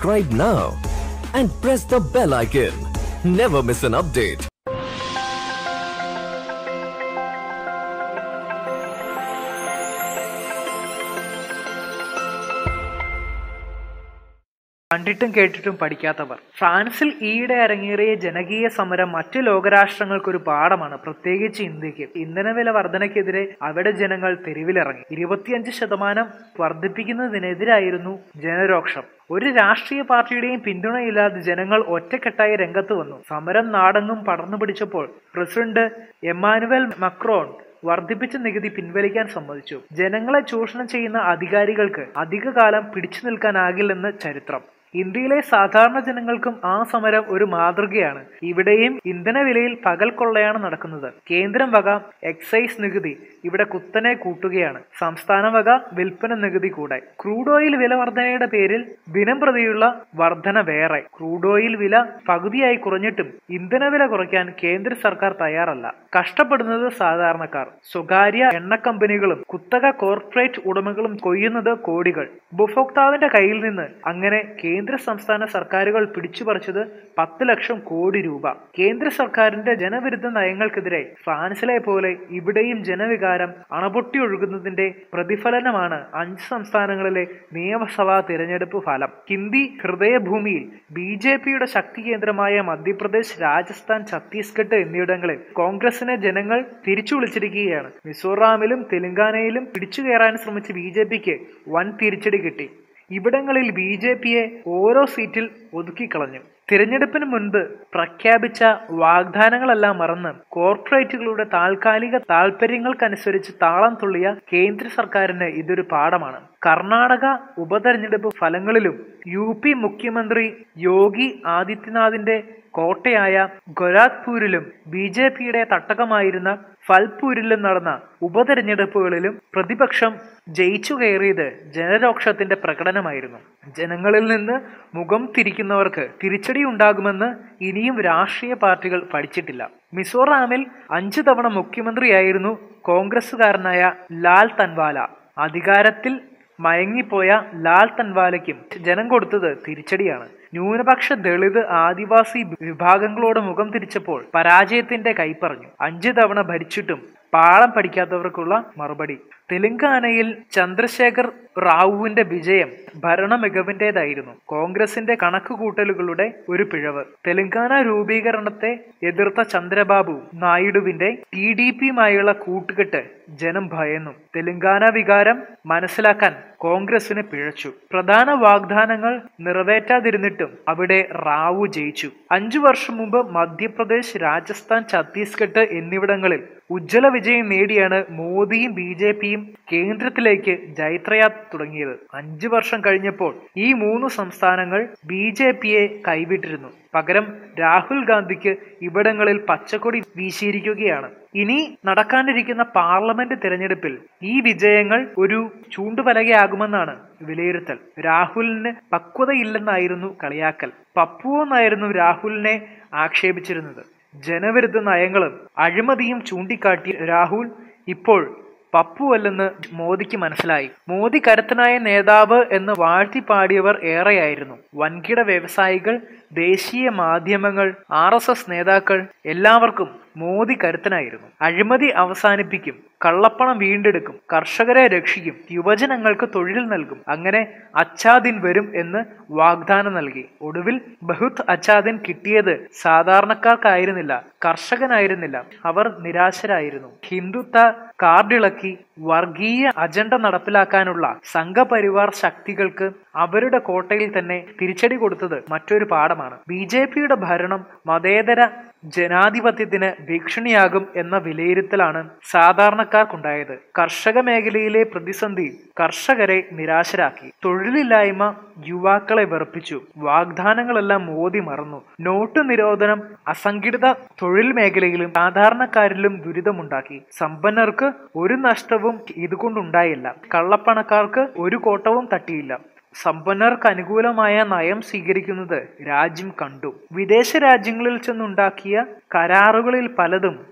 Subscribe now and press the bell icon. Never miss an update. കണ്ടിട്ടും കേട്ടിട്ടും പഠിക്കാത്തവർ ഫ്രാൻസിൽ ഈയിടെ അരങ്ങേറിയ ജനകീയ സമരം മറ്റു ലോകരാഷ്ട്രങ്ങൾക്കൊരു പാഠമാണ് പ്രത്യേകിച്ച് ഇന്ത്യക്ക് ഇന്ധനവില വർധനയ്ക്കെതിരെ അവിടെ ജനങ്ങൾ തെരുവിലിറങ്ങി ഇരുപത്തിയഞ്ച് ശതമാനം വർദ്ധിപ്പിക്കുന്നതിനെതിരായിരുന്നു ജനരോക്ഷം ഒരു രാഷ്ട്രീയ പാർട്ടിയുടെയും പിന്തുണയില്ലാതെ ജനങ്ങൾ ഒറ്റക്കെട്ടായി രംഗത്ത് വന്നു സമരം നാടെങ്ങും പടർന്നു പിടിച്ചപ്പോൾ പ്രസിഡന്റ് എമാനുവൽ മക്രോൺ വർദ്ധിപ്പിച്ച നികുതി പിൻവലിക്കാൻ സമ്മതിച്ചു ജനങ്ങളെ ചൂഷണം ചെയ്യുന്ന അധികാരികൾക്ക് അധികകാലം പിടിച്ചു നിൽക്കാനാകില്ലെന്ന് ചരിത്രം ഇന്ത്യയിലെ സാധാരണ ജനങ്ങൾക്കും ആ സമരം ഒരു മാതൃകയാണ് ഇവിടെയും ഇന്ധനവിലയിൽ പകൽ കൊള്ളയാണ് നടക്കുന്നത് കേന്ദ്രം വക എക്സൈസ് നികുതി ഇവിടെ കുത്തനെ കൂട്ടുകയാണ് സംസ്ഥാന വക വിൽപ്പന നികുതി കൂടെ ക്രൂഡ് ഓയിൽ വില വർധനയുടെ പേരിൽ ദിനം പ്രതിയുള്ള വർധന വേറെ ക്രൂഡ് ഓയിൽ വില പകുതിയായി കുറഞ്ഞിട്ടും ഇന്ധനവില കുറയ്ക്കാൻ കേന്ദ്ര സർക്കാർ തയ്യാറല്ല കഷ്ടപ്പെടുന്നത് സാധാരണക്കാർ സ്വകാര്യ എണ്ണ കമ്പനികളും കുത്തക കോർപ്പറേറ്റ് ഉടമകളും കൊയ്യുന്നത് കോടികൾ ഉപഭോക്താവിന്റെ കയ്യിൽ നിന്ന് അങ്ങനെ കേന്ദ്ര സംസ്ഥാന സർക്കാരുകൾ പിടിച്ചുപറിച്ചത് പത്ത് ലക്ഷം കോടി രൂപ കേന്ദ്ര സർക്കാരിന്റെ ജനവിരുദ്ധ നയങ്ങൾക്കെതിരെ ഫ്രാൻസിലെ പോലെ ഇവിടെയും ജനവികാരം അണപൊട്ടി ഒഴുകുന്നതിന്റെ പ്രതിഫലനമാണ് അഞ്ച് സംസ്ഥാനങ്ങളിലെ നിയമസഭാ തിരഞ്ഞെടുപ്പ് ഫലം ഹിന്ദി ഹൃദയഭൂമിയിൽ ബി ജെ പിയുടെ ശക്തി കേന്ദ്രമായ മധ്യപ്രദേശ് രാജസ്ഥാൻ ഛത്തീസ്ഗഡ് എന്നിവിടങ്ങളിൽ കോൺഗ്രസിനെ ജനങ്ങൾ തിരിച്ചു വിളിച്ചിരിക്കുകയാണ് മിസോറാമിലും തെലങ്കാനയിലും പിടിച്ചു കയറാൻ ശ്രമിച്ച ബി ജെ പിക്ക് വൻ തിരിച്ചടി കിട്ടി ഇവിടങ്ങളിൽ ബി ജെ പിയെ ഓരോ സീറ്റിൽ ഒതുക്കിക്കളഞ്ഞു തിരഞ്ഞെടുപ്പിന് മുൻപ് പ്രഖ്യാപിച്ച വാഗ്ദാനങ്ങളെല്ലാം മറന്ന് കോർപ്പറേറ്റുകളുടെ താൽക്കാലിക താൽപര്യങ്ങൾക്കനുസരിച്ച് താളം തുള്ളിയ കേന്ദ്ര സർക്കാരിന് ഇതൊരു പാഠമാണ് കർണാടക ഉപതെരഞ്ഞെടുപ്പ് ഫലങ്ങളിലും യു പി മുഖ്യമന്ത്രി യോഗി ആദിത്യനാഥിന്റെ കോട്ടയായ ഗൊരാഖ്പൂരിലും ബി ജെ പിയുടെ തട്ടകമായിരുന്ന ഫൽപൂരിലും നടന്ന ഉപതെരഞ്ഞെടുപ്പുകളിലും പ്രതിപക്ഷം ജയിച്ചു കയറിയത് ജനരോക്ഷത്തിന്റെ പ്രകടനമായിരുന്നു ജനങ്ങളിൽ നിന്ന് മുഖം തിരിക്കുന്നവർക്ക് തിരിച്ചടി ഉണ്ടാകുമെന്ന് ഇനിയും രാഷ്ട്രീയ പാർട്ടികൾ പഠിച്ചിട്ടില്ല മിസോറാമിൽ അഞ്ചു തവണ മുഖ്യമന്ത്രിയായിരുന്നു കോൺഗ്രസുകാരനായ ലാൽ തൻവാല അധികാരത്തിൽ മയങ്ങിപ്പോയ ലാൽ തൻവാലയ്ക്കും ജനം കൊടുത്തത് തിരിച്ചടിയാണ് ന്യൂനപക്ഷ ദളിത് ആദിവാസി വിഭാഗങ്ങളോട് മുഖം തിരിച്ചപ്പോൾ പരാജയത്തിന്റെ കൈപ്പറഞ്ഞു അഞ്ചു തവണ ഭരിച്ചിട്ടും പാളം പഠിക്കാത്തവർക്കുള്ള മറുപടി തെലങ്കാനയിൽ ചന്ദ്രശേഖർ റാവുവിന്റെ വിജയം ഭരണ മികവിന്റേതായിരുന്നു കോൺഗ്രസിന്റെ കണക്കുകൂട്ടലുകളുടെ ഒരു പിഴവ് തെലങ്കാന രൂപീകരണത്തെ എതിർത്ത ചന്ദ്രബാബു നായിഡുവിന്റെ ടി ഡി പിയുമായുള്ള കൂട്ടുകെട്ട് ജനം ഭയന്നു തെലങ്കാന വികാരം മനസ്സിലാക്കാൻ കോൺഗ്രസിന് പിഴച്ചു പ്രധാന വാഗ്ദാനങ്ങൾ നിറവേറ്റാതിരുന്നിട്ടും അവിടെ റാവു ജയിച്ചു അഞ്ചു വർഷം മുമ്പ് മധ്യപ്രദേശ് രാജസ്ഥാൻ ഛത്തീസ്ഗഡ് എന്നിവിടങ്ങളിൽ ഉജ്ജ്വല വിജയം നേടിയാണ് മോദിയും ബി ജെ പിയും കേന്ദ്രത്തിലേക്ക് ജൈത്രയാത്ര തുടങ്ങിയത് അഞ്ചു വർഷം കഴിഞ്ഞപ്പോൾ ഈ മൂന്ന് സംസ്ഥാനങ്ങൾ ബി ജെ പിയെ കൈവിട്ടിരുന്നു പകരം രാഹുൽ ഗാന്ധിക്ക് ഇവിടങ്ങളിൽ പച്ചക്കൊടി വീശിയിരിക്കുകയാണ് ഇനി നടക്കാനിരിക്കുന്ന പാർലമെന്റ് തിരഞ്ഞെടുപ്പിൽ ഈ വിജയങ്ങൾ ഒരു ചൂണ്ടുപലകയാകുമെന്നാണ് വിലയിരുത്തൽ രാഹുലിന് പക്വതയില്ലെന്നായിരുന്നു കളിയാക്കൽ പപ്പു എന്നായിരുന്നു രാഹുലിനെ ആക്ഷേപിച്ചിരുന്നത് ജനവിരുദ്ധ നയങ്ങളും അഴിമതിയും ചൂണ്ടിക്കാട്ടി രാഹുൽ ഇപ്പോൾ പപ്പുവല്ലെന്ന് മോദിക്ക് മനസ്സിലായി മോദി കരുത്തനായ നേതാവ് എന്ന് വാഴ്ത്തിപ്പാടിയവർ ഏറെയായിരുന്നു വൻകിട വ്യവസായികൾ ദേശീയ മാധ്യമങ്ങൾ ആർ എസ് എസ് നേതാക്കൾ എല്ലാവർക്കും മോദി കരുത്തനായിരുന്നു അഴിമതി അവസാനിപ്പിക്കും കള്ളപ്പണം വീണ്ടെടുക്കും കർഷകരെ രക്ഷിക്കും യുവജനങ്ങൾക്ക് തൊഴിൽ നൽകും അങ്ങനെ അച്ചാദിൻ വരും എന്ന് വാഗ്ദാനം നൽകി ഒടുവിൽ ബഹുത് അച്ചാദിൻ കിട്ടിയത് സാധാരണക്കാർക്കായിരുന്നില്ല കർഷകനായിരുന്നില്ല അവർ നിരാശരായിരുന്നു ഹിന്ദുത്വ കാർഡിളക്കി വർഗീയ അജണ്ട നടപ്പിലാക്കാനുള്ള സംഘപരിവാർ ശക്തികൾക്ക് അവരുടെ കോട്ടയിൽ തന്നെ തിരിച്ചടി കൊടുത്തത് മറ്റൊരു പാഠമാണ് ബി ജെ പിയുടെ ഭരണം മതേതര ജനാധിപത്യത്തിന് ഭീഷണിയാകും എന്ന വിലയിരുത്തലാണ് സാധാരണക്കാർക്കുണ്ടായത് കർഷക മേഖലയിലെ പ്രതിസന്ധി കർഷകരെ നിരാശരാക്കി തൊഴിലില്ലായ്മ യുവാക്കളെ വെറുപ്പിച്ചു വാഗ്ദാനങ്ങളെല്ലാം മോദി മറന്നു നോട്ട് നിരോധനം അസംഘടിത തൊഴിൽ മേഖലയിലും സാധാരണക്കാരിലും ദുരിതമുണ്ടാക്കി സമ്പന്നർക്ക് ഒരു നഷ്ടവും ഇതുകൊണ്ടുണ്ടായില്ല കള്ളപ്പണക്കാർക്ക് ഒരു കോട്ടവും തട്ടിയില്ല സമ്പന്നർക്ക് അനുകൂലമായ നയം സ്വീകരിക്കുന്നത് രാജ്യം കണ്ടു വിദേശ രാജ്യങ്ങളിൽ ചെന്നുണ്ടാക്കിയ കരാറുകളിൽ പലതും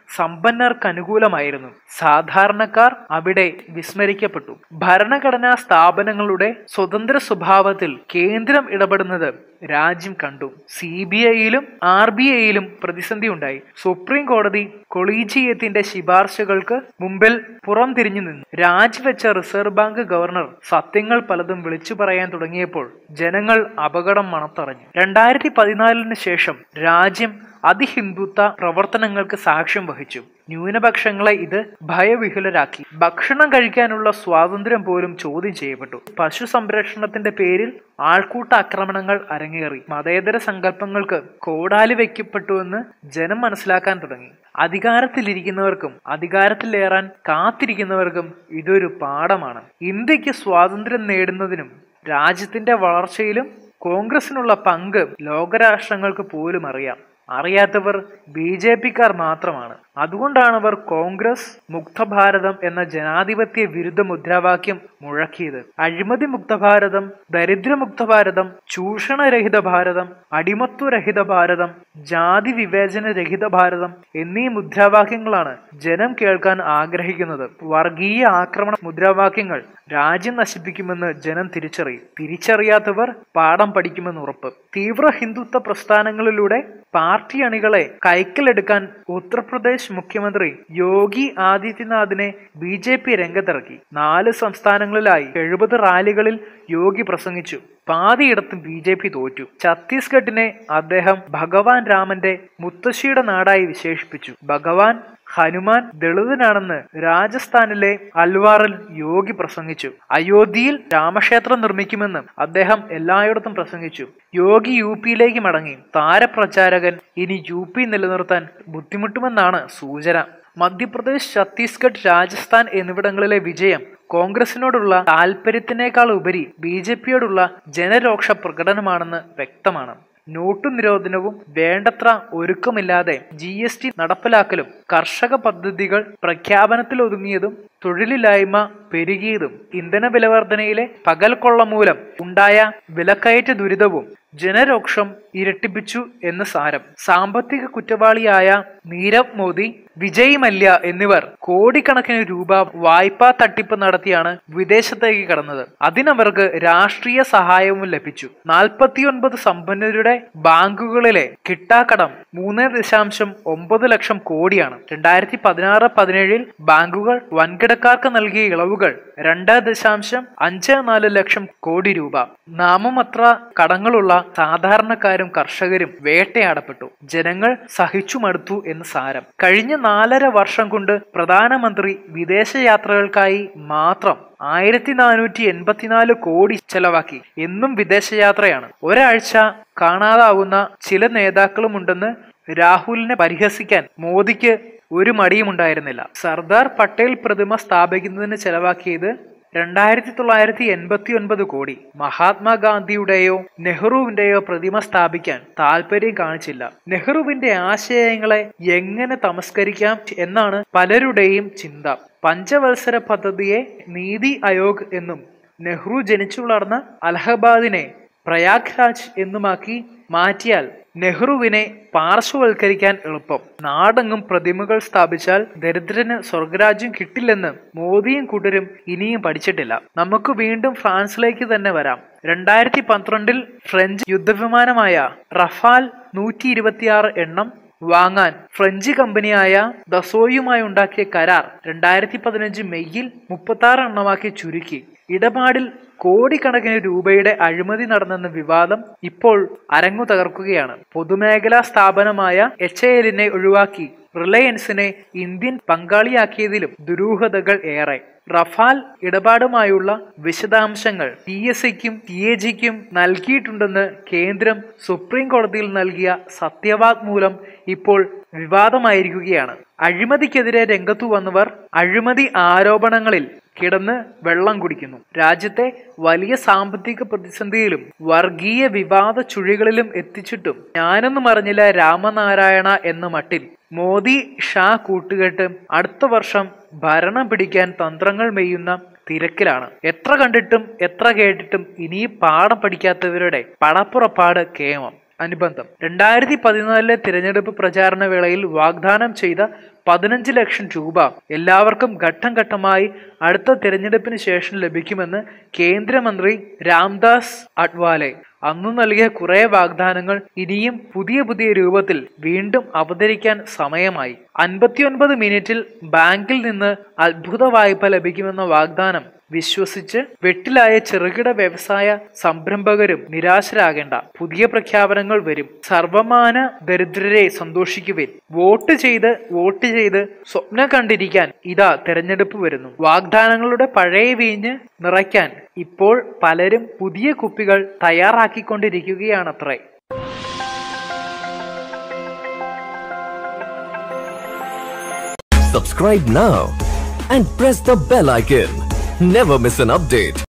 സമ്പന്നർക്ക് അനുകൂലമായിരുന്നു സാധാരണക്കാർ അവിടെ വിസ്മരിക്കപ്പെട്ടു ഭരണഘടനാ സ്ഥാപനങ്ങളുടെ സ്വതന്ത്ര സ്വഭാവത്തിൽ കേന്ദ്രം ഇടപെടുന്നത് രാജ്യം കണ്ടു സി ബി ഐയിലും ആർ ബി ഐയിലും പ്രതിസന്ധി ഉണ്ടായി സുപ്രീം കോടതി കൊളീജിയത്തിന്റെ ശിപാർശകൾക്ക് മുമ്പിൽ പുറം തിരിഞ്ഞു നിന്നു രാജിവെച്ച റിസർവ് ബാങ്ക് ഗവർണർ സത്യങ്ങൾ പലതും വിളിച്ചു പറയാൻ തുടങ്ങിയപ്പോൾ ജനങ്ങൾ അപകടം മണത്തറിഞ്ഞു രണ്ടായിരത്തി പതിനാലിന് ശേഷം രാജ്യം അതിഹിന്ദുത്വ പ്രവർത്തനങ്ങൾക്ക് സാക്ഷ്യം വഹിച്ചു ന്യൂനപക്ഷങ്ങളെ ഇത് ഭയവിഹുലരാക്കി ഭക്ഷണം കഴിക്കാനുള്ള സ്വാതന്ത്ര്യം പോലും ചോദ്യം ചെയ്യപ്പെട്ടു പശു സംരക്ഷണത്തിന്റെ പേരിൽ ആൾക്കൂട്ട ആക്രമണങ്ങൾ അരങ്ങേറി മതേതര സങ്കല്പങ്ങൾക്ക് കോടാലി വെക്കപ്പെട്ടുവെന്ന് ജനം മനസ്സിലാക്കാൻ തുടങ്ങി അധികാരത്തിലിരിക്കുന്നവർക്കും അധികാരത്തിലേറാൻ കാത്തിരിക്കുന്നവർക്കും ഇതൊരു പാഠമാണ് ഇന്ത്യക്ക് സ്വാതന്ത്ര്യം നേടുന്നതിനും രാജ്യത്തിന്റെ വളർച്ചയിലും കോൺഗ്രസിനുള്ള പങ്ക് ലോകരാഷ്ട്രങ്ങൾക്ക് പോലും അറിയാം അറിയാത്തവർ ബി ജെ പിക്കാർ മാത്രമാണ് അതുകൊണ്ടാണ് അവർ കോൺഗ്രസ് മുക്ത ഭാരതം എന്ന ജനാധിപത്യ വിരുദ്ധ മുദ്രാവാക്യം മുഴക്കിയത് അഴിമതി മുക്ത ഭാരതം ദരിദ്രമുക്ത ഭാരതം ചൂഷണരഹിത ഭാരതം അടിമത്വരഹിത ഭാരതം ജാതി വിവേചന രഹിത ഭാരതം എന്നീ മുദ്രാവാക്യങ്ങളാണ് ജനം കേൾക്കാൻ ആഗ്രഹിക്കുന്നത് വർഗീയ ആക്രമണ മുദ്രാവാക്യങ്ങൾ രാജ്യം നശിപ്പിക്കുമെന്ന് ജനം തിരിച്ചറിയും തിരിച്ചറിയാത്തവർ പാഠം പഠിക്കുമെന്ന് ഉറപ്പ് തീവ്ര ഹിന്ദുത്വ പ്രസ്ഥാനങ്ങളിലൂടെ പാർട്ടി അണികളെ കൈക്കലെടുക്കാൻ ഉത്തർപ്രദേശ് മുഖ്യമന്ത്രി യോഗി ആദിത്യനാഥിനെ ബി ജെ പി രംഗത്തിറക്കി നാല് സംസ്ഥാനങ്ങളിലായി എഴുപത് റാലികളിൽ യോഗി പ്രസംഗിച്ചു പാതിയിടത്തും ബി ജെ പി തോറ്റു ഛത്തീസ്ഗഡിനെ അദ്ദേഹം ഭഗവാൻ രാമന്റെ മുത്തശ്ശിയുടെ നാടായി വിശേഷിപ്പിച്ചു ഭഗവാൻ ഹനുമാൻ ദളിതനാണെന്ന് രാജസ്ഥാനിലെ അൽവാറിൽ യോഗി പ്രസംഗിച്ചു അയോധ്യയിൽ രാമക്ഷേത്രം നിർമ്മിക്കുമെന്ന് അദ്ദേഹം എല്ലായിടത്തും പ്രസംഗിച്ചു യോഗി യു പിയിലേക്ക് മടങ്ങി താരപ്രചാരകൻ ഇനി യു പി നിലനിർത്താൻ ബുദ്ധിമുട്ടുമെന്നാണ് സൂചന മധ്യപ്രദേശ് ഛത്തീസ്ഗഡ് രാജസ്ഥാൻ എന്നിവിടങ്ങളിലെ വിജയം കോൺഗ്രസിനോടുള്ള താല്പര്യത്തിനേക്കാൾ ഉപരി ബി ജെ പിയോടുള്ള ജനരോക്ഷ പ്രകടനമാണെന്ന് വ്യക്തമാണ് നോട്ടു നിരോധനവും വേണ്ടത്ര ഒരുക്കമില്ലാതെ ജി എസ് ടി നടപ്പിലാക്കലും കർഷക പദ്ധതികൾ പ്രഖ്യാപനത്തിൽ ഒതുങ്ങിയതും തൊഴിലില്ലായ്മ പെരുകിയതും ഇന്ധന വിലവർധനയിലെ പകൽക്കൊള്ള മൂലം ഉണ്ടായ വിലക്കയറ്റ ദുരിതവും ജനരോക്ഷം ഇരട്ടിപ്പിച്ചു എന്ന് സാരം സാമ്പത്തിക കുറ്റവാളിയായ നീരവ് മോദി വിജയ് മല്യ എന്നിവർ കോടിക്കണക്കിന് രൂപ വായ്പാ തട്ടിപ്പ് നടത്തിയാണ് വിദേശത്തേക്ക് കടന്നത് അതിനവർക്ക് രാഷ്ട്രീയ സഹായവും ലഭിച്ചു നാൽപ്പത്തിയൊൻപത് സമ്പന്നരുടെ ബാങ്കുകളിലെ കിട്ടാക്കടം മൂന്ന് ദശാംശം ഒമ്പത് ലക്ഷം കോടിയാണ് രണ്ടായിരത്തി പതിനാറ് പതിനേഴിൽ ബാങ്കുകൾ വൻകിടക്കാർക്ക് നൽകിയ ഇളവുകൾ രണ്ട് ദശാംശം അഞ്ച് നാല് ലക്ഷം കോടി രൂപ നാമമത്ര കടങ്ങളുള്ള സാധാരണക്കാരും കർഷകരും വേട്ടയാടപ്പെട്ടു ജനങ്ങൾ സഹിച്ചു മടുത്തു എന്ന് സാരം കഴിഞ്ഞ നാലര വർഷം കൊണ്ട് പ്രധാനമന്ത്രി വിദേശയാത്രകൾക്കായി മാത്രം ആയിരത്തി നാനൂറ്റി എൺപത്തിനാല് കോടി ചെലവാക്കി എന്നും വിദേശയാത്രയാണ് ഒരാഴ്ച കാണാതാവുന്ന ചില നേതാക്കളുമുണ്ടെന്ന് രാഹുലിനെ പരിഹസിക്കാൻ മോദിക്ക് ഒരു മടിയുമുണ്ടായിരുന്നില്ല സർദാർ പട്ടേൽ പ്രതിമ സ്ഥാപിക്കുന്നതിന് ചെലവാക്കിയത് രണ്ടായിരത്തി തൊള്ളായിരത്തി എൺപത്തി ഒൻപത് കോടി മഹാത്മാഗാന്ധിയുടെയോ നെഹ്റുവിന്റെയോ പ്രതിമ സ്ഥാപിക്കാൻ താല്പര്യം കാണിച്ചില്ല നെഹ്റുവിന്റെ ആശയങ്ങളെ എങ്ങനെ തമസ്കരിക്കാം എന്നാണ് പലരുടെയും ചിന്ത പഞ്ചവത്സര പദ്ധതിയെ നീതി ആയോഗ് എന്നും നെഹ്റു ജനിച്ചു വളർന്ന അലഹബാദിനെ പ്രയാഗ്രാജ് എന്നുമാക്കി മാറ്റിയാൽ നെഹ്റുവിനെ പാർശ്വവൽക്കരിക്കാൻ എളുപ്പം നാടെങ്ങും പ്രതിമകൾ സ്ഥാപിച്ചാൽ ദരിദ്രന് സ്വർഗരാജ്യം കിട്ടില്ലെന്ന് മോദിയും കൂട്ടരും ഇനിയും പഠിച്ചിട്ടില്ല നമുക്ക് വീണ്ടും ഫ്രാൻസിലേക്ക് തന്നെ വരാം രണ്ടായിരത്തി പന്ത്രണ്ടിൽ ഫ്രഞ്ച് യുദ്ധവിമാനമായ റഫാൽ നൂറ്റി ഇരുപത്തിയാറ് എണ്ണം വാങ്ങാൻ ഫ്രഞ്ച് കമ്പനിയായ ദസോയുമായി ഉണ്ടാക്കിയ കരാർ രണ്ടായിരത്തി പതിനഞ്ച് മെയ്യിൽ മുപ്പത്തി ആറ് എണ്ണമാക്കി ചുരുക്കി ഇടപാടിൽ കോടിക്കണക്കിന് രൂപയുടെ അഴിമതി നടന്നെന്ന വിവാദം ഇപ്പോൾ അരങ്ങു തകർക്കുകയാണ് പൊതുമേഖലാ സ്ഥാപനമായ എച്ച് എ എല്ലിനെ ഒഴിവാക്കി റിലയൻസിനെ ഇന്ത്യൻ പങ്കാളിയാക്കിയതിലും ദുരൂഹതകൾ ഏറെ റഫാൽ ഇടപാടുമായുള്ള വിശദാംശങ്ങൾ പി എസ് സിക്കും പി എ ജിക്കും നൽകിയിട്ടുണ്ടെന്ന് കേന്ദ്രം സുപ്രീം കോടതിയിൽ നൽകിയ സത്യവാങ്മൂലം ഇപ്പോൾ വിവാദമായിരിക്കുകയാണ് അഴിമതിക്കെതിരെ രംഗത്തു വന്നവർ അഴിമതി ആരോപണങ്ങളിൽ കിടന്ന് വെള്ളം കുടിക്കുന്നു രാജ്യത്തെ വലിയ സാമ്പത്തിക പ്രതിസന്ധിയിലും വർഗീയ വിവാദ ചുഴികളിലും എത്തിച്ചിട്ടും ഞാനൊന്നും അറിഞ്ഞില്ല രാമനാരായണ എന്ന മട്ടിൽ മോദി ഷാ കൂട്ടുകെട്ട് അടുത്ത വർഷം ഭരണം പിടിക്കാൻ തന്ത്രങ്ങൾ മെയ്യുന്ന തിരക്കിലാണ് എത്ര കണ്ടിട്ടും എത്ര കേട്ടിട്ടും ഇനി പാഠം പഠിക്കാത്തവരുടെ പടപ്പുറപ്പാട് കേമം അനുബന്ധം രണ്ടായിരത്തി പതിനാലിലെ തിരഞ്ഞെടുപ്പ് പ്രചാരണ വേളയിൽ വാഗ്ദാനം ചെയ്ത പതിനഞ്ച് ലക്ഷം രൂപ എല്ലാവർക്കും ഘട്ടം ഘട്ടമായി അടുത്ത തിരഞ്ഞെടുപ്പിന് ശേഷം ലഭിക്കുമെന്ന് കേന്ദ്രമന്ത്രി രാംദാസ് അഡ്വാലെ അന്നു നൽകിയ കുറെ വാഗ്ദാനങ്ങൾ ഇനിയും പുതിയ പുതിയ രൂപത്തിൽ വീണ്ടും അവതരിക്കാൻ സമയമായി അൻപത്തിയൊൻപത് മിനിറ്റിൽ ബാങ്കിൽ നിന്ന് അത്ഭുത വായ്പ ലഭിക്കുമെന്ന വാഗ്ദാനം വിശ്വസിച്ച് വെട്ടിലായ ചെറുകിട വ്യവസായ സംരംഭകരും നിരാശരാകേണ്ട പുതിയ പ്രഖ്യാപനങ്ങൾ വരും സർവമാന ദരിദ്രരെ സന്തോഷിക്കുവിൻ വോട്ട് ചെയ്ത് വോട്ട് ചെയ്ത് സ്വപ്നം കണ്ടിരിക്കാൻ ഇതാ തെരഞ്ഞെടുപ്പ് വരുന്നു വാഗ്ദാനങ്ങളുടെ പഴയ വീഞ്ഞ് നിറയ്ക്കാൻ ഇപ്പോൾ പലരും പുതിയ കുപ്പികൾ തയ്യാറാക്കിക്കൊണ്ടിരിക്കുകയാണത്രേ Subscribe now and press the bell icon. Never miss an update.